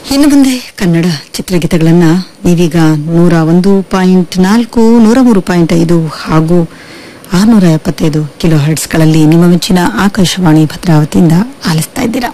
ಇನ್ನು ಮುಂದೆ ಕನ್ನಡ ಚಿತ್ರಗೀತೆಗಳನ್ನ ನೀವೀಗ ನೂರ ಒಂದು ಪಾಯಿಂಟ್ ನಾಲ್ಕು ನೂರ ಮೂರು ಪಾಯಿಂಟ್ ಐದು ಹಾಗೂ ಆರ್ನೂರ ಎಪ್ಪತ್ತೈದು ಕಿಲೋ ಹರ್ಟ್ಸ್ಗಳಲ್ಲಿ ನಿಮ್ಮ ಮೆಚ್ಚಿನ ಆಕಾಶವಾಣಿ ಭದ್ರಾವತಿಯಿಂದ ಆಲಿಸ್ತಾ ಇದ್ದೀರಾ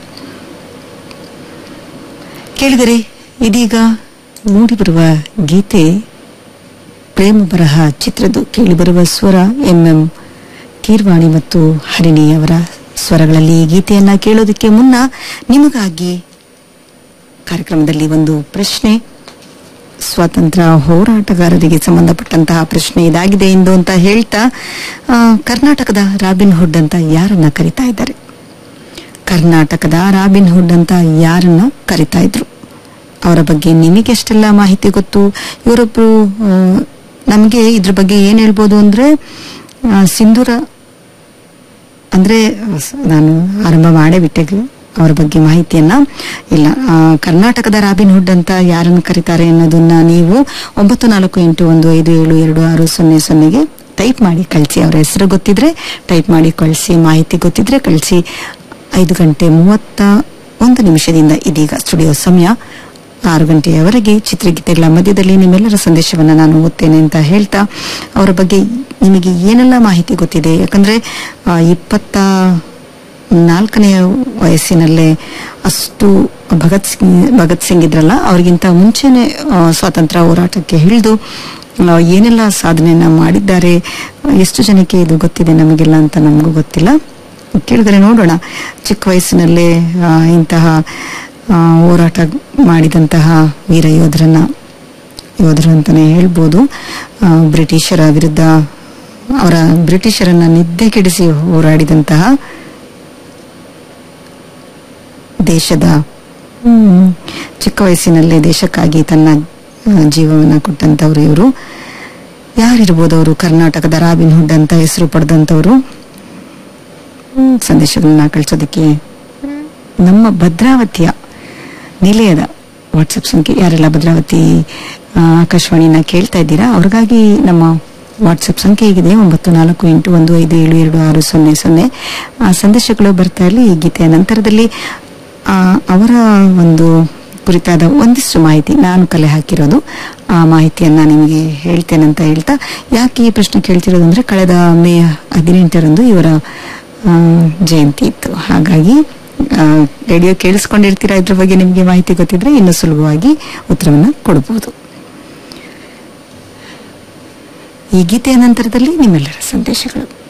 ಕೇಳಿದರೆ ಇದೀಗ ಮೂಡಿಬರುವ ಗೀತೆ ಪ್ರೇಮ ಬರಹ ಚಿತ್ರದ್ದು ಕೇಳಿಬರುವ ಸ್ವರ ಎಂಎಂ ಕೀರ್ವಾಣಿ ಮತ್ತು ಹರಿಣಿ ಅವರ ಸ್ವರಗಳಲ್ಲಿ ಈ ಗೀತೆಯನ್ನ ಕೇಳೋದಕ್ಕೆ ಮುನ್ನ ನಿಮಗಾಗಿ ಕಾರ್ಯಕ್ರಮದಲ್ಲಿ ಒಂದು ಪ್ರಶ್ನೆ ಸ್ವಾತಂತ್ರ್ಯ ಹೋರಾಟಗಾರರಿಗೆ ಸಂಬಂಧಪಟ್ಟಂತಹ ಪ್ರಶ್ನೆ ಇದಾಗಿದೆ ಎಂದು ಅಂತ ಹೇಳ್ತಾ ಆ, ಕರ್ನಾಟಕದ ರಾಬಿನ್ ಹುಡ್ ಅಂತ ಯಾರನ್ನ ಕರಿತಾ ಇದ್ದಾರೆ ಕರ್ನಾಟಕದ ರಾಬಿನ್ ಹುಡ್ ಅಂತ ಯಾರನ್ನ ಕರಿತಾ ಇದ್ರು ಅವರ ಬಗ್ಗೆ ನಿಮಗೆಷ್ಟೆಲ್ಲ ಮಾಹಿತಿ ಗೊತ್ತು ಇವರೊಬ್ರು ನಮಗೆ ಇದ್ರ ಬಗ್ಗೆ ಏನ್ ಹೇಳ್ಬೋದು ಅಂದ್ರೆ ಆ, ಸಿಂಧೂರ ಅಂದ್ರೆ ಸ- ನಾನು ಆರಂಭ ಮಾಡೇ ಬಿಟ್ಟೆ ಅವರ ಬಗ್ಗೆ ಮಾಹಿತಿಯನ್ನ ಇಲ್ಲ ಆ, ಕರ್ನಾಟಕದ ರಾಬಿನ್ ಹುಡ್ ಅಂತ ಯಾರನ್ನು ಕರೀತಾರೆ ಅನ್ನೋದನ್ನ ನೀವು ಒಂಬತ್ತು ನಾಲ್ಕು ಎಂಟು ಒಂದು ಐದು ಏಳು ಎರಡು ಆರು ಸೊನ್ನೆ ಸೊನ್ನೆಗೆ ಟೈಪ್ ಮಾಡಿ ಕಳಿಸಿ ಅವರ ಹೆಸರು ಗೊತ್ತಿದ್ರೆ ಟೈಪ್ ಮಾಡಿ ಕಳಿಸಿ ಮಾಹಿತಿ ಗೊತ್ತಿದ್ರೆ ಕಳಿಸಿ ಐದು ಗಂಟೆ ಮೂವತ್ತ ಒಂದು ನಿಮಿಷದಿಂದ ಇದೀಗ ಸ್ಟುಡಿಯೋ ಸಮಯ ಆರು ಗಂಟೆಯವರೆಗೆ ಚಿತ್ರಗೀತೆಗಳ ಮಧ್ಯದಲ್ಲಿ ನಿಮ್ಮೆಲ್ಲರ ಸಂದೇಶವನ್ನ ನಾನು ಓದ್ತೇನೆ ಅಂತ ಹೇಳ್ತಾ ಅವರ ಬಗ್ಗೆ ನಿಮಗೆ ಏನೆಲ್ಲ ಮಾಹಿತಿ ಗೊತ್ತಿದೆ ಯಾಕಂದ್ರೆ ಆ, ಇಪ್ಪತ್ತ ನಾಲ್ಕನೆಯ ವಯಸ್ಸಿನಲ್ಲೇ ಅಷ್ಟು ಭಗತ್ ಸಿಂಗ್ ಭಗತ್ ಸಿಂಗ್ ಇದ್ರಲ್ಲ ಅವ್ರಿಗಿಂತ ಮುಂಚೆನೆ ಆ, ಸ್ವಾತಂತ್ರ್ಯ ಹೋರಾಟಕ್ಕೆ ಹಿಡಿದು ಆ, ಏನೆಲ್ಲ ಸಾಧನೆಯನ್ನ ಮಾಡಿದ್ದಾರೆ ಎಷ್ಟು ಜನಕ್ಕೆ ಇದು ಗೊತ್ತಿದೆ ನಮಗೆಲ್ಲ ಅಂತ ನಮಗೂ ಗೊತ್ತಿಲ್ಲ ಕೇಳಿದರೆ ನೋಡೋಣ ಚಿಕ್ಕ ವಯಸ್ಸಿನಲ್ಲೇ ಆ, ಇಂತಹ ಆ, ಹೋರಾಟ ಮಾಡಿದಂತಹ ವೀರ ಯೋಧರನ್ನ ಯೋಧರು ಅಂತಾನೆ ಹೇಳ್ಬೋದು ಆ, ಬ್ರಿಟಿಷರ ವಿರುದ್ಧ ಅವರ ಬ್ರಿಟಿಷರನ್ನ ನಿದ್ದೆ ಕೆಡಿಸಿ ಹೋರಾಡಿದಂತಹ ದೇಶದ ಹ್ಮ್, ಚಿಕ್ಕ ವಯಸ್ಸಿನಲ್ಲೇ ದೇಶಕ್ಕಾಗಿ ತನ್ನ ಆ, ಜೀವವನ್ನ ಕೊಟ್ಟಂತವ್ರು ಇವರು ಯಾರಿರ್ಬೋದು ಅವರು ಕರ್ನಾಟಕದ ರಾಬಿನ್ ಹುಡ್ ಅಂತ ಹೆಸರು ಪಡೆದಂತವರು ಹ್ಮ್, ಸಂದೇಶಗಳನ್ನ ಕಳಿಸೋದಕ್ಕೆ ನಮ್ಮ ಭದ್ರಾವತಿಯ ನಿಲಯದ ವಾಟ್ಸಪ್ ಸಂಖ್ಯೆ ಯಾರೆಲ್ಲ ಭದ್ರಾವತಿ ಆ, ಆಕಾಶವಾಣಿನ ಕೇಳ್ತಾ ಇದ್ದೀರಾ ಅವ್ರಿಗಾಗಿ ನಮ್ಮ ವಾಟ್ಸಪ್ ಸಂಖ್ಯೆ ಹೇಗಿದೆ ಒಂಬತ್ತು ನಾಲ್ಕು ಎಂಟು ಒಂದು ಐದು ಏಳು ಎರಡು ಆರು ಸೊನ್ನೆ ಸೊನ್ನೆ ಆ ಸಂದೇಶಗಳು ಬರ್ತಾ ಇರಲಿ ಈ ಗೀತೆಯ ನಂತರದಲ್ಲಿ ಆ, ಅವರ ಒಂದು ಕುರಿತಾದ ಒಂದಿಷ್ಟು ಮಾಹಿತಿ ನಾನು ಕಲೆ ಹಾಕಿರೋದು ಆ ಮಾಹಿತಿಯನ್ನ ನಿಮಗೆ ಹೇಳ್ತೇನೆ ಅಂತ ಹೇಳ್ತಾ ಯಾಕೆ ಈ ಪ್ರಶ್ನೆ ಕೇಳ್ತಿರೋದು ಅಂದ್ರೆ ಕಳೆದ ಮೇ ಹದಿನೆಂಟರಂದು ಇವರ ಆ, ಜಯಂತಿ ಇತ್ತು ಹಾಗಾಗಿ ಆ, ರೇಡಿಯೋ ಕೇಳಿಸ್ಕೊಂಡಿರ್ತೀರಾ ಇದ್ರ ಬಗ್ಗೆ ನಿಮಗೆ ಮಾಹಿತಿ ಗೊತ್ತಿದ್ರೆ ಇನ್ನು ಸುಲಭವಾಗಿ ಉತ್ತರವನ್ನ ಕೊಡಬಹುದು ಈ ಗೀತೆಯ ನಂತರದಲ್ಲಿ ನಿಮ್ಮೆಲ್ಲರ ಸಂದೇಶಗಳು